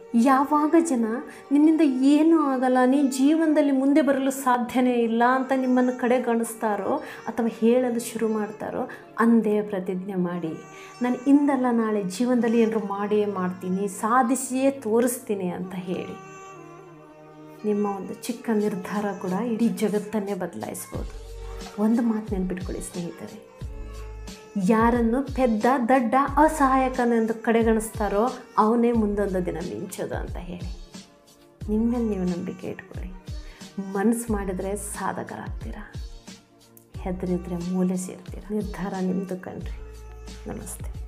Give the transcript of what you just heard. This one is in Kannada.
ಯಾವಾಗ ಜನ ನಿನ್ನಿಂದ ಏನೂ ಆಗಲ್ಲ ನೀನು ಜೀವನದಲ್ಲಿ ಮುಂದೆ ಬರಲು ಸಾಧ್ಯನೇ ಇಲ್ಲ ಅಂತ ನಿಮ್ಮನ್ನು ಕಡೆಗಣಿಸ್ತಾರೋ ಅಥವಾ ಹೇಳಲು ಶುರು ಮಾಡ್ತಾರೋ ಅಂದೇ ಪ್ರತಿಜ್ಞೆ ಮಾಡಿ ನಾನು ಇಂದಲ್ಲ ನಾಳೆ ಜೀವನದಲ್ಲಿ ಏನಾದ್ರು ಮಾಡಿಯೇ ಮಾಡ್ತೀನಿ ಸಾಧಿಸಿಯೇ ತೋರಿಸ್ತೀನಿ ಅಂತ ಹೇಳಿ ನಿಮ್ಮ ಒಂದು ಚಿಕ್ಕ ನಿರ್ಧಾರ ಕೂಡ ಇಡೀ ಜಗತ್ತನ್ನೇ ಬದಲಾಯಿಸ್ಬೋದು ಒಂದು ಮಾತು ನೆನ್ಪಿಟ್ಕೊಳ್ಳಿ ಸ್ನೇಹಿತರೆ ಯಾರನ್ನು ಪೆದ್ದ ದಡ್ಡ ಅಸಹಾಯಕನೆಂದು ಕಡೆಗಣಿಸ್ತಾರೋ ಅವನೇ ಮುಂದೊಂದು ದಿನ ಮಿಂಚೋದು ಅಂತ ಹೇಳಿ ನಿಮ್ಮಲ್ಲಿ ನೀವು ನಂಬಿಕೆ ಇಟ್ಕೊಳ್ಳಿ ಮನಸ್ಸು ಮಾಡಿದರೆ ಸಾಧಕರಾಗ್ತೀರ ಹೆದರಿದ್ರೆ ಮೂಲೆ ಸೇರ್ತೀರ ನಿರ್ಧಾರ ನಿಮ್ಮದು ಕಣ್ರಿ ನಮಸ್ತೆ